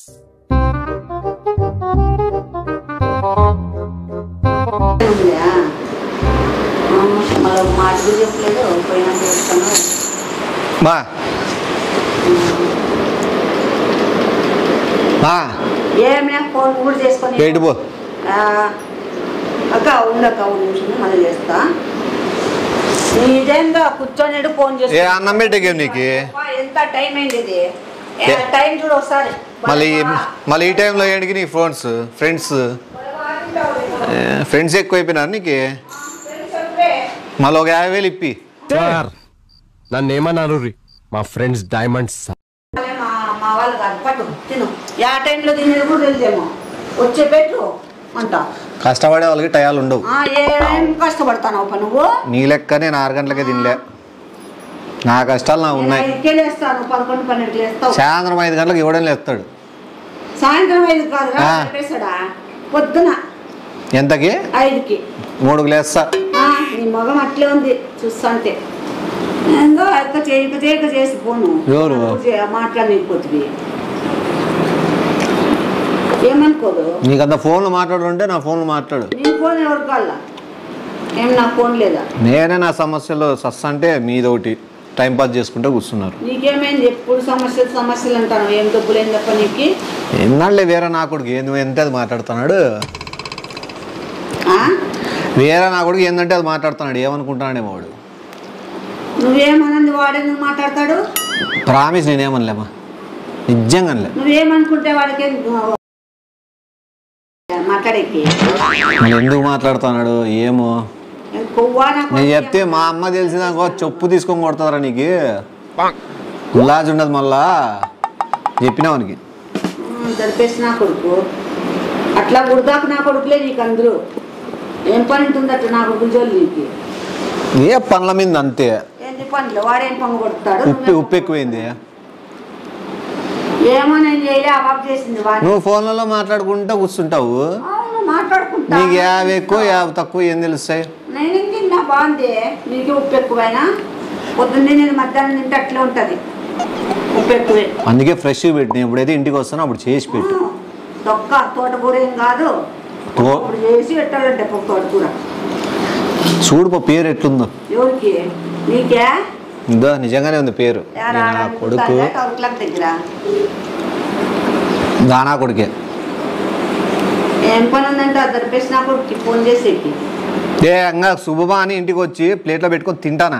ఉందా? ఆ, మళ్ళీ మాట కూడా చెప్పలేదు పోయినా చేస్తాను బా బా ఏమైనా ఫోన్ కూడా చేసుకొని బయట పో ఆ, అక్క ఉండక్క ఒక నిమిషం మళ్ళీ చేస్తా నిజంగా కూర్చొని ఫోన్ ఏ చేస్తా అన్నం పెట్టే నీకు అబ్బా, ఎంత టైం అయింది ఇది ఏ, ఏ? టైం చూడు ఒకసారి మళ్ళీ మళ్ళీ ఈ టైంలో ఏంటికి నీ ఫ్రెండ్స్ ఫ్రెండ్స్ ఫ్రెండ్స్ ఎక్కువైపోయినారు నీకు మళ్ళీ ఒక యాభై వేలు ఇప్పి సార్ నన్ను ఏమన్నారు రీ మా ఫ్రెండ్స్ డైమండ్స్ మా మా వాళ్ళు కాదు పట్టు తిను యా టైంలో తినేది కూడా తెలిసేమో వచ్చే పెట్టు అంట కష్టపడే వాళ్ళకి టయాలు ఉండవు ఆ, ఏం కష్టపడతావు పా నువ్వు నీ లెక్క నేను ఆరు గంటలకే తినలే నా కష్టాలు నా ఉన్నాయి ఐదుకే లేస్తాను పదకొండు పన్నెండు లేస్తావు సాయంత్రం ఐదు గంటలకు ఇవ్వడం లేస్తాడు సాయంత్రం ఐదు కాదు ఆ. చెప్పేశాడా పొద్దున ఎంతకి ఐదుకి మూడుకు లేస్తా ఆ, నీ మగం అట్లే ఉంది చూస్తుంటే ఏందో అక్క చేయక చేయక చేసి పోను ఎవరు? మాట్లాడలేకపోతుంది ఏమనుకోదు నీకంత ఫోన్లు మాట్లాడుంటే నా ఫోన్లు మాట్లాడు నీ ఫోన్ ఎవరు కాళ్ళ ఏం నా ఫోన్ లేదా నేనే నా సమస్యలు సస్స అంటే మీదొకటి టైం పాస్ చేసుకుంటూ కూర్చున్నారు నీకేమైంది ఎప్పుడు సమస్యలు సమస్యలు అంటాను ఏం డబ్బులు ఏం తప్ప నీకు ఎన్నాళ్ళే వేరే నా కొడుకు ఏంది ఎంత అది మాట్లాడుతున్నాడు ఆ? వేరే నా కొడుకు ఏందంటే అది మాట్లాడుతున్నాడు ఏమనుకుంటున్నాడేమో వాడు నువ్వేమన్నది వాడే నువ్వు మాట్లాడతాడు ప్రామిస్ నేనేమనలేమా నిజంగా అనలే నువ్వేమనుకుంటే వాడికి మాట్లాడేకి మరి ఎందుకు మాట్లాడుతున్నాడు ఏమో కొవ్వా నాకు నేను చెప్తే మా అమ్మ తెలిసిందాకో చెప్పు తీసుకొని కొడతారా నీకు గులాజ్ ఉండదు మళ్ళా చెప్పినావనికి జరిపేసి నా కొడుకు అట్లా ఉడదాకు నా కొడుకులే నీకు అందరూ ఏం పని ఉంటుంది అట్లా నా కొడుకు జోలు నీకు ఏ పనుల మీద అంతే ఏంది పనులు వాడేం పని కొడతాడు ఉప్పు ఉప్పు ఎక్కువైంది ఏమో నేను చేయలే అవాబ్ చేసింది వాడిని నువ్వు ఫోన్లలో మాట్లాడుకుంటా కూర్చుంటావు అవును మాట్లాడుకుంటా నీకు యాభై ఎక్కువ యాభై తక్కువ ఏం తెలుస్తాయి నేను తిన్నా బాగుంది నీకు ఉప్పు ఎక్కువైనా పొద్దున్నే నేను మధ్యాహ్నం తింటే అట్లే ఉంటుంది ఉప్పు ఎక్కువే అందుకే ఫ్రెష్ పెట్టి నేను ఎప్పుడైతే ఇంటికి వస్తానో అప్పుడు చేసి పెట్టు ఆ, దొక్క తోటకూర ఏం కాదు తో- ఇప్పుడు చేసి పెట్టాలంటే పప్పు తోటకూర చూడు పో పేరు ఎట్లుందో ఎవరికి నీకే ఇందో నిజంగానే ఉంది పేరు యారా నా కొడుకు టవర్ క్లాక్ దగ్గర దానా కొడుకే ఏం పని ఉందంటే ఆ దర్పేసి నా కొడుకు ఫోన్ చేసేకి ఏ అంగా శుభమా అని ఇంటికి వచ్చి ప్లేట్లో పెట్టుకొని తింటానా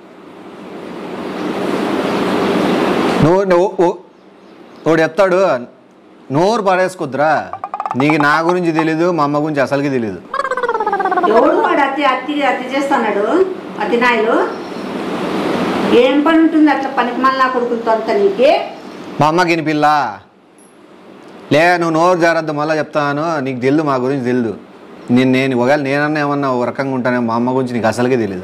నువ్వు నువ్వు ఓ- వాడు చెప్తాడు నోరు పడేసుకొద్దురా నీకు నా గురించి తెలీదు మా అమ్మ గురించి అసలుకి తెలీదు ఎవడు వాడు అతి అతి అతి చేస్తున్నాడు అతి నాయలు ఏం పని ఉంటుంది అట్లా పనికి మళ్ళీ నా కొడుకులతో అంత నీకే మా అమ్మకి వినిపిల్లా లే నువ్వు నోరు జారద్దు మళ్ళీ చెప్తాను నీకు తెలియదు మా గురించి తెలియదు నేను నేను ఒకవేళ నేనన్నా ఏమన్నా ఒక రకంగా ఉంటానే మా అమ్మ గురించి నీకు అసలుకే తెలియదు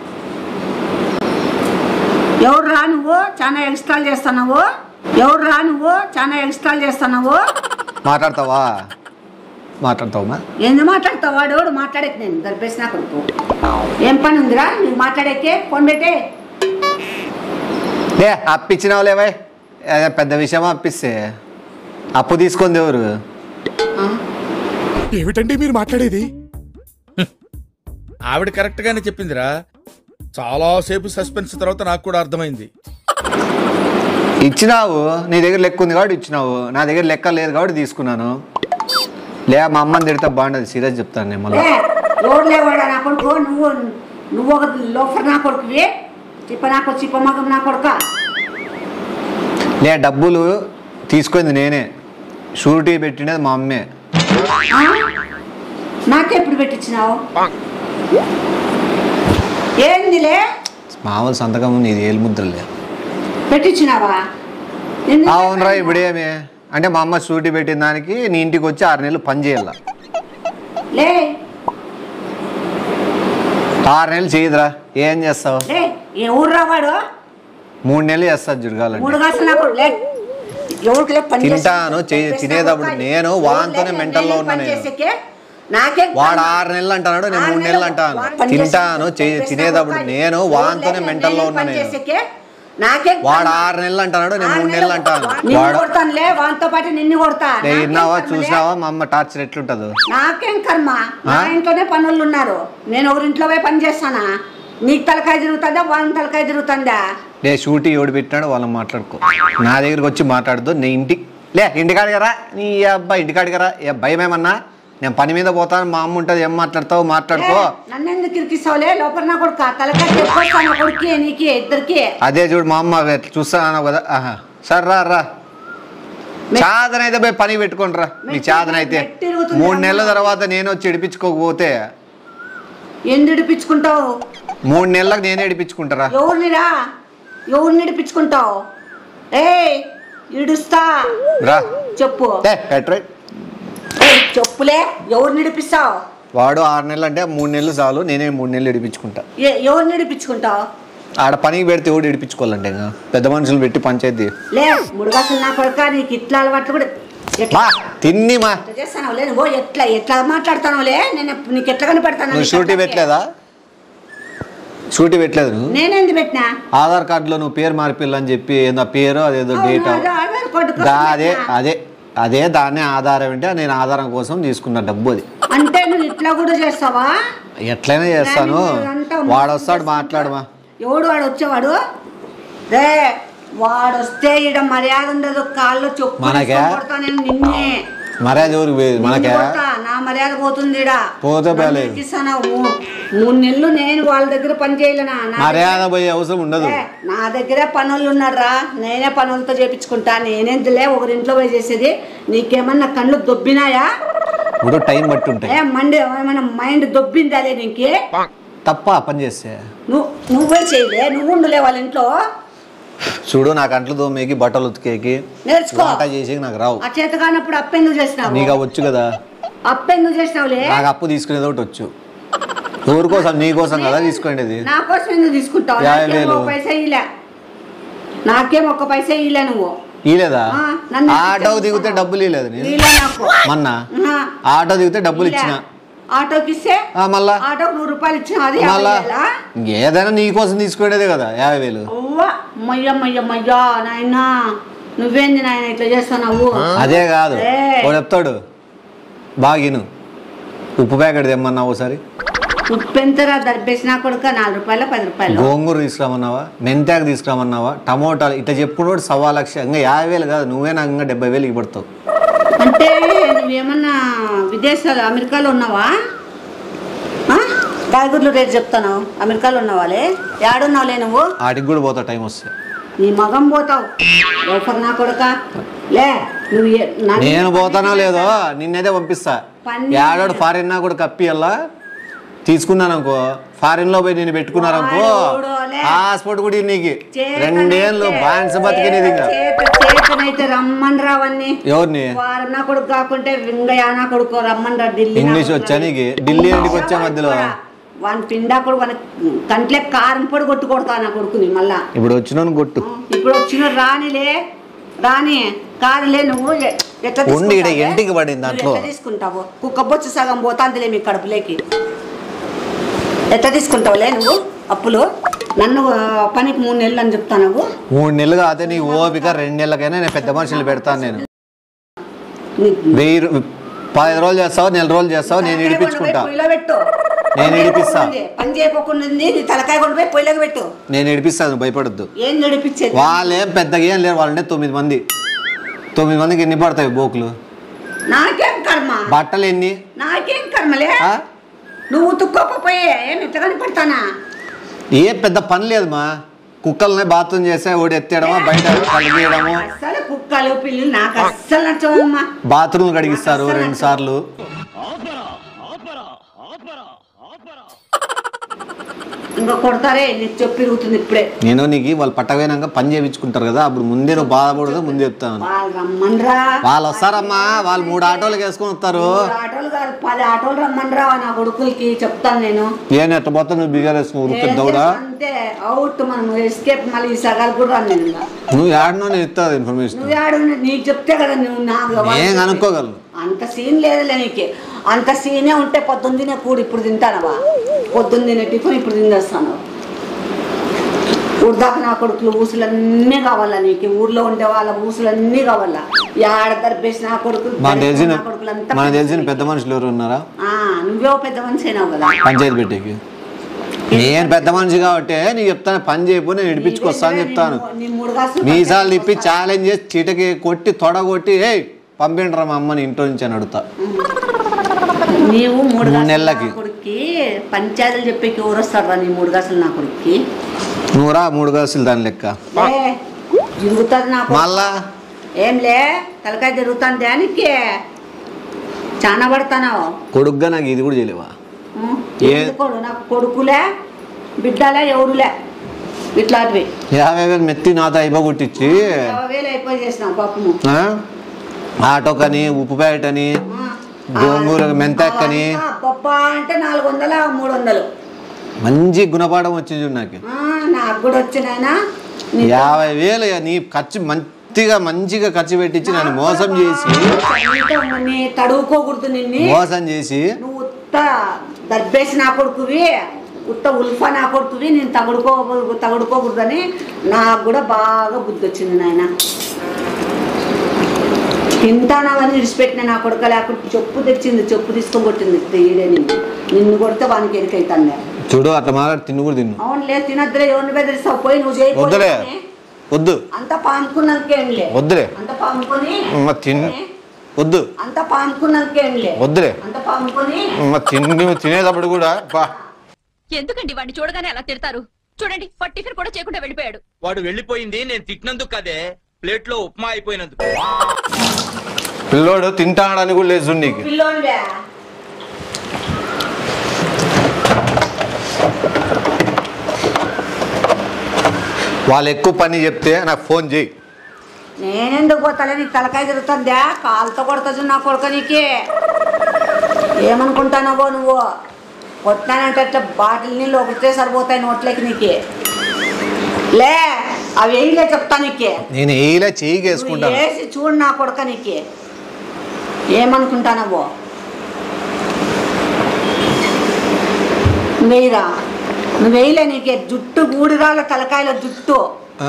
ఎవరు రా నువ్వు చాలా ఎక్స్ట్రాల్ చేస్తున్నావు ఎవరు రా నువ్వు చాలా ఎక్స్ట్రాల్ చేస్తున్నావు మాట్లాడతావా మాట్లాడతావమ్మా ఏంది మాట్లాడతావు వాడు ఎవడు మాట్లాడేకి నేను దర్పేసి నా కొడుకు ఏం పని ఉందిరా నువ్వు మాట్లాడేకే ఫోన్ పెట్టే లే అప్పిచ్చినావు లేవై అదే పెద్ద విషయమా అప్పిస్తే అప్పు తీసుకుంది ఎవరు ఏమిటండి మీరు మాట్లాడేది ఆవిడ కరెక్ట్ గానే చెప్పిందిరా చాలాసేపు సస్పెన్స్ తర్వాత నాకు కూడా అర్థమైంది ఇచ్చినావు నీ దగ్గర లెక్క ఉంది కాబట్టి ఇచ్చినావు నా దగ్గర లెక్క లేదు కాబట్టి తీసుకున్నాను లే మా అమ్మని తిడితే బాగుండదు సీరియస్ చెప్తాను నేను మళ్ళీ ఏ ఎవడు లేవాడా నా కొడుకు నువ్వు నువ్వు ఒక లోఫర్ నా కొడుకువి చిప్ప నాకు చిప్ప మగం నా కొడుక లే డబ్బులు తీసుకుంది నేనే షూరిటీ పెట్టినది మా అమ్మే నాకెప్పుడు పెట్టించినావు ఏందిలే మామూలు సంతకం నీది ఏలు ముద్రలే పెట్టించినావా ఎందుకు అవునరా ఇప్పుడేమి అంటే మా అమ్మ షూరిటీ పెట్టిన దానికి నీ ఇంటికి వచ్చి ఆరు నెలలు పని చేయాల లే ఆరు నెలలు చేయదురా ఏం చేస్తావు లే ఏ ఊర్రా వాడు మూడు నెలలు చేస్తా జరగాలంటే మూడు కాసులు నాకు లే ఎవరికి లే పని చేసి- తింటాను, చెయ్యి- తినేటప్పుడు నేను వాంతోనే లే, mental లో నేనే ఉన్నా పని నేను. చేసేకే నాకే వాడు ఆరు నెలలు అంటున్నాడు నేను ఆరు మూడు నెలలు అంటాను వాడు పని తింటాను చేసేకే, చెయ్యి- పని తినేటప్పుడు చేసేకే, నేను లే, వాంతోనే లే, మెంటల్లో నేనే ఉన్నా పని నేను చేసేకే, నాకేం వాడు కర్మ? ఆరు నెలలు అంటున్నాడు నేను ఆరు మూడు నెలలు అంటాను నిన్ను వాడు కొడతానులే వానితో పాటు నిన్ను కొడతా ఏ, నాకేం విన్నావా కర్మలే? చూసావా మా అమ్మ టార్చర్ ఎట్లుంటుందో నాకేం కర్మ నా ఇంట్లోనే పనులు ఉన్నారు నేను ఒకరింట్లో పోయి పని చేస్తానా నీకు తలకాయ తిరుగుతుందా వాళ్ళని తలకాయ తిరుగుతుందా లే షూటీ ఎవడు పెట్టినాడు వాళ్ళని మాట్లాడుకో నా దగ్గరికి వచ్చి మాట్లాడదు నీ ఇంటికి లే ఇంటికాడిగరా నీ అబ్బాయి ఇంటికాడిగరా ఏ భయం ఏమన్నా నేను పని మీద పోతాను మా అమ్మ ఉంటుంది ఏం మాట్లాడతావు మాట్లాడుకో నన్ను ఎందుకు ఇరికిస్తావులే లోపల నా కొడుక తలకాయ తెప్పుకొస్తాను కొడుకి నీకి ఇద్దరికి అదే చూడు మా అమ్మ ఎట్లా చూస్తాను కదా ఆహా సరే రా రా చాదన అయితే పోయి పని పెట్టుకోండి రా నీ చాదన అయితే మెట్టి తిరుగుతుంది మూడు అమ్మ. నెలల తర్వాత నేను వచ్చి ఇడిపించుకోకపోతే ఎందు ఇడిపించుకుంటావు మూడు నెలలకు నేనే ఇడిపించుకుంటారా ఎవరినిరా ఎవరిని ఇడిపించుకుంటావు ఏ ఇడుస్తా రా చెప్పు ఏ, పెట్రోల్ ఏయ్, చెప్పులే ఎవరిని ఇడిపిస్తావు వాడు ఆరు నెలలు అంటే మూడు నెలలు చాలు నేనే మూడు నెలలు ఇడిపించుకుంటా ఏ- ఎవరిని ఇడిపించుకుంటావు ఆడ పనికి పెడితే ఎవడు ఇడిపించుకోవాలంటే ఇంకా పెద్ద మనుషులు పెట్టి పంచాయతీ లే ముడుగాసులు నా కొడుక నీకు ఇట్లా అలవాట్లు కూడా ఎట్లా మా తిన్ని మా ఎట్లా చేస్తాను లే నువ్వు ఎట్లా ఎట్లా మాట్లాడతాను లే నేను ఎప్పు- నీకు ఎట్లా కనపడతాను నువ్వు షూటీ పెట్టలేదా షూటీ పెట్టలేదు నువ్వు నేనేంది పెట్టినా ఆధార్ కార్డులో నువ్వు పేరు మార్పిల్లని చెప్పి ఏందో పేరు అదేదో డేట్ అవును, ఆధార్ కార్డు కోసం అదే పెట్టినా. అదే అదే దాన్నే ఆధారం అంటే నేను ఆధారం కోసం తీసుకున్న డబ్బు అది అంటే నువ్వు ఇట్లా కూడా చేస్తావా ఎట్లయినా చేస్తాను ఇదంతా వాడు మోసం వస్తాడు చేస్తావా? మాట్లాడమా ఎవడు వాడు వచ్చేవాడు రే వాడు వస్తే ఈడ మర్యాద ఉండదు కాళ్ళు చెప్పు మనకే? తీసుకొని కొడతా నేను నిన్నే మర్యాద ఎవరికి పోయేది మనకే నిన్ను కొడతా, నా మర్యాద పోతుంది ఈడ పోతే నన్ను బాలేదు. ఎక్కిస్తానా? మూ- మూడు నెలలు నేను వాళ్ళ దగ్గర పని చేయలేనా నా మర్యాద పోయే అవసరం ఉండదు ఏ, నా దగ్గరే పనులు ఉన్నారా నేనే పనులతో చేపించుకుంటా నేనేందులే ఒకరింట్లో పోయి చేసేది నీకేమన్నా కళ్ళు దొబ్బినాయా ఇప్పుడు టైం బట్టి ఉంటాయి ఏ మండి ఏమైనా మైండ్ దొబ్బిందా లే నీకు తప్ప ఆ పని చేస్తే నువ్వు నువ్వే చేయలే నువ్వు ఉండులే వాళ్ళ ఇంట్లో చూడు నాకు అంట్లు దోమేకి బట్టలు ఉతికేకి నేర్చుకో వంట చేసేకి నాకు రావు ఆ చేత కానప్పుడు అప్పెందుకు చేసినావు నీకు అవి వచ్చు కదా అప్పెందుకు చేసినావులే నాకు అప్పు తీసుకునేది ఒకటి వచ్చు ఎవరి కోసం నీ కోసం కదా తీసుకునేది నా కోసం ఎందుకు తీసుకుంటావు యాభై నాకేం వేలు. ఒక పైసా ఇలే నాకేం ఒక్క పైసా ఇలే నువ్వు ఇలేదా ఆ, నన్ను ఆటో ఎక్కించావు. దిగితే డబ్బులు ఇలేదు నేను ఇలే నాకు మొన్న ఆహా. ఆటో దిగితే డబ్బులు ఇలే. ఇచ్చిన ఆటోకి ఇస్తే ఆ, మళ్ళా ఆటోకి నూరు రూపాయలు ఇచ్చిన అది మళ్ళా యాభై వేలా? ఏదైనా నీ కోసం తీసుకునేదే కదా యాభై వేలు అవ్వా మయ్య మయ్య మయ్యా నాయనా నువ్వేంది నాయన ఇట్లా చేస్తున్నావు అదే కాదు ఏయ్. వాడు చెప్తాడు బాగిను ఉప్పు ప్యాకెట్ తెమ్మన్నావు ఒకసారి ఉప్పెంతరా దర్బేసినా కొడుక నాలుగు రూపాయలు పది రూపాయలు గోంగూర తీసుకురామన్నావా మెంతాకు తీసుకురామన్నావా టమోటాలు ఇట్లా చెప్పుకున్నాడు సవా లక్ష ఇంకా యాభై వేలు కాదు నువ్వే నాకు ఇంకా డెబ్బై వేలు ఇవ్వడతావు అంటే నువ్వేమన్నా విదేశాలు అమెరికాలో ఉన్నావా ఆ? కాయగూరలు రేటు చెప్తాను అమెరికాలో ఉన్నావాలే ఏడున్నావులే నువ్వు ఆడికి కూడా పోతా టైం వస్తే నీ మగం పోతావు లోపల నా కొడుక లే నువ్వు ఏ- నన్ను- నేను పోతానో లేదో నిన్నైతే పంపిస్తా పని- ఏడాడు ఫారిన్ నా కూడా కప్పియల్లా తీసుకున్నాను అనుకో ఫారిన్ లో పోయి నేను పెట్టుకున్నాను అనుకో వాడోడే. పాస్పోర్ట్ కూడా నీకు చేతనైతే- రెండేళ్ళు బాన్స్ బతికినది ఇంకా చేత- చేతనైతే రమ్మని రావన్నీ ఎవరిని వారం నా కొడుకు కాకుంటే వింగయా నా కొడుకు రమ్మని రా ఢిల్లీ నా ఇంగ్లీష్ కొడుకు. వచ్చా నీకు ఢిల్లీ ఇంటికి వచ్చే మధ్యలో వాని పిండా కొడుకు వాని కంట్లే కారం పొడి కొట్టు కొడతా నా కొడుకుని మళ్ళా ఇప్పుడు వచ్చినాను కొట్టు ఇప్పుడు వచ్చిన రానిలే రాని కాదులే నువ్వు ఎ- ఎట్లా ఉండి ఈడ తీసుకుంటావులే? ఎంటికి పడింది నువ్వు దాంట్లో. ఎట్లా తీసుకుంటావు కుక్క బొచ్చు సగం పోతాందిలే మీ కడుపులోకి ఎట్లా తీసుకుంటావులే నువ్వు అప్పులు నన్ను ఆ, పనికి మూడు నెలలు అని చెప్తాను నువ్వు మూడు నెలలు కాదే నీ ఓపిక రెండు నెలలకైనా నేను పెద్ద మనుషులు పెడతాను నేను నీ- వెయ్యి రూ- పదిహేను రోజులు చేస్తావు నెల రోజులు చేస్తావు నేను తలకాయ ఇడిపించుకుంటా కొండ పోయి పొయ్యిలో పెట్టు నేను పని ఇడిపిస్తా. చేయకోకుండా ఉంది. పని చేయకోకుండా ఉంది, నీ తలకాయ కొండ పోయి పొయ్యిలోకి పెట్టు నేను ఇడిపిస్తాను భయపడద్దు ఏం నడిపించేది వాళ్ళేం పెద్దగా ఏం లేరు వాళ్ళంటే తొమ్మిది మంది తొమ్మిది మందికి ఎన్ని పడతాయి బోకులు నాకేం కర్మ బట్టలు ఎన్ని నాకేం కర్మలే ఆ? నువ్వు ఉతుక్కోకపోయే ఏం ఎట్లా కనపడతానా ఏ పెద్ద పని లేదు మా కుక్కల్ని బాత్రూమ్ చేస్తే ఒకటి ఎత్తేయడమా బయట కడిగేయడము అస్సలు కుక్కలు పిల్లలు నాకు అస్సలు నచ్చవమ్మా బాత్రూమ్ కడిగిస్తారు రెండు సార్లు ఇంకా కొడతారే నీకు చెప్పు పెరుగుతుంది ఇప్పుడే నేను నీకు వాళ్ళు పట్టపోయినాక పని చేయించుకుంటారు కదా అప్పుడు ముందే నువ్వు బాధపడదు ముందే చెప్తాను వాళ్ళు రమ్మనరా వాళ్ళు వస్తారమ్మా వాళ్ళు మూడు ఆటోలకు వేసుకొని వస్తారు మూడు ఆటోలు కాదు పది ఆటోలు రమ్మనరా నా కొడుకులకి చెప్తాను నేను ఏం ఎట్ట పోతా నువ్వు బిగారు వేసుకుని ఏం ఉరుకుతుంది దౌడా చేస్తావు అంతే అవుట్ మనం ఎస్కేప్ మళ్ళీ ఈ సగాలు కూడా రాను నేను ఇంకా. నువ్వు ఆడినో నేను ఇస్తాను ఇన్ఫర్మేషన్ నువ్వు ఆడు నీకు చెప్తే కదా నువ్వు నాకు ఏం అనుకోగలను అంత సీన్ లేదులే నీకు అంత సీనే ఉంటే పొద్దున్న తినే కూడు ఇప్పుడు తింటానవా పొద్దున్న తినే టిఫిన్ ఇప్పుడు తినేస్తాను ఉడదాక నా కొడుకులు ఊసులన్నీ కావాలా నీకు ఊర్లో ఉండే వాళ్ళ ఊసులన్నీ కావాలా యాడ దర్పేసి నా కొడుకులు మనకు తెలిసిన నా కొడుకులంతా మనకు తెలిసిన పెద్ద మనుషులు ఎవరు ఉన్నారా ఆ, నువ్వే ఓ పెద్ద మనిషి అయినావు కదా పంచాయతీ పెట్టేకి నేను పెద్ద మనిషి కాబట్టి నీకు చెప్తాను పని చేయకపోతే నేను ఇడిపించుకొస్తా అని చెప్తాను నీ మూడు కాసులు మీసాలు తిప్పి ఛాలెంజ్ చేసి చీటకి కొట్టి తొడగొట్టి ఏ పంపిండ్రా మా అమ్మని ఇంట్లో నుంచి అని అడుగుతా నీవు మూడు మూడు గాసులు నెలలకి. నా కొడుక్కి పంచాయతీలు చెప్పేకి ఎవరు వస్తాడు నీ మూడు గాసులు నా కొడుక్కి నూరా మూడు కాసులు దాని లెక్క లే, జరుగుతుంది నాకు మళ్ళా ఏం లే తలకాయ జరుగుతుంది దానికి చాలా పడతానావు కొడుగ్గా నాకు ఇది కూడా చేయలేవా ఉం? ఏ- ఎందుకు నాకు కొడుకులే బిడ్డలే ఎవరులే ఇట్లాంటివి యాభై వేలు మెత్తి నాతో అయిపోగొట్టించి యాభై వేలు అయిపోయి చేసినాం పాపము ఆ? ఆటోకని ఉప్పు ప్యాకెట్ అని ఆ, గోంగూర మెంతాకని అవంతా పప్పా అంటే నాలుగు వందల మూడు వందలు మంచి గుణపాఠం వచ్చింది చూడు నాకు ఆ, నాకు కూడా వచ్చినాయనా యాభై వేలు ఇక నీ ఖర్చు మంచిగా మంచిగా ఖర్చు పెట్టించి నన్ను మోసం చేసి నీ తడువుకోకూడదు నిన్ను మోసం చేసి నువ్వు ఉత్త దర్బేసి నా కొడుకువి ఉత్త ఉల్ఫా నా కొడుకువి నేను తగుడుకో తగుడుకోకూడదని నాకు కూడా బాగా బుద్ధి వచ్చింది నాయన తింటానావని విడిచిపెట్టిన నా కొడుక లేకుంటే చెప్పు తెచ్చింది చెప్పు తీసుకొని కొట్టింది తీయడే నిన్ను నిన్ను కొడితే వానికి ఎరికైతాను చూడు అట్లా మాట్లాడి తిన్ను కూడా తిన్ను అవునులే తినద్దులే ఎవరిని బెదిరిస్తావు పోయి నువ్వు వద్దులే చేయకూడదు వద్దు అంత పాముకున్నాకేంలే వద్దులే అంత పాముకొని అమ్మ తిన్ను వద్దు అంత పాముకున్నాకేంలే వద్దులే అంత పాముకొని అమ్మ తిన్ను తినేటప్పుడు కూడా బా ఎందుకండి వాడిని చూడగానే అలా తిడతారు చూడండి వాడు టిఫిన్ కూడా చేయకుండా వెళ్ళిపోయాడు వాడు వెళ్ళిపోయింది నేను తిట్టినందుకు కదే ప్లేట్ లో ఉప్మా అయిపోయినందుకు పిల్లోడు తింటాడని కూడా లేదు చూడు నీకు పిల్లోండే వాళ్ళు ఎక్కువ పని చెప్తే నాకు ఫోన్ చేయి నేనెందుకు పోతాలే నీకు తలకాయ తిరుగుతుందా కాలుతో కొడతా నా కొడుక నీకి ఏమనుకుంటానవో నువ్వు కొట్టానంటే అట్లా బాటిల్ నీళ్ళు ఒకటే సరిపోతాయి నోట్లోకి నీకి లే అవి వేయలే చెప్తా నీకే నేను వేయలే చెయ్యి నువ్వు వేసుకుంటాను వేసి చూడు నా కొడుక నీకి ఏమనుకుంటానవో నువ్వేయరా నువ్వు వేయలే నీకే జుట్టు గూడిరాళ్ళ తలకాయల జుట్టు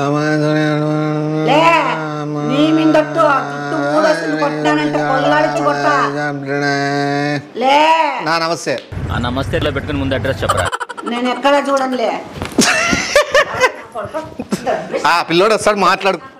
లే నీ మిందట్టు ఆ జుట్టు ఊడొస్తుంది కొట్టానంటే కొల్లాడిచ్చి కొట్టా లే నా నమస్తే ఆ నమస్తే ఇట్లా పెట్టుకుని ముందు అడ్రస్ చెప్పరా నేను ఎక్కడ చూడంలే ఆ పిల్లోడు వస్తాడు మాట్లాడు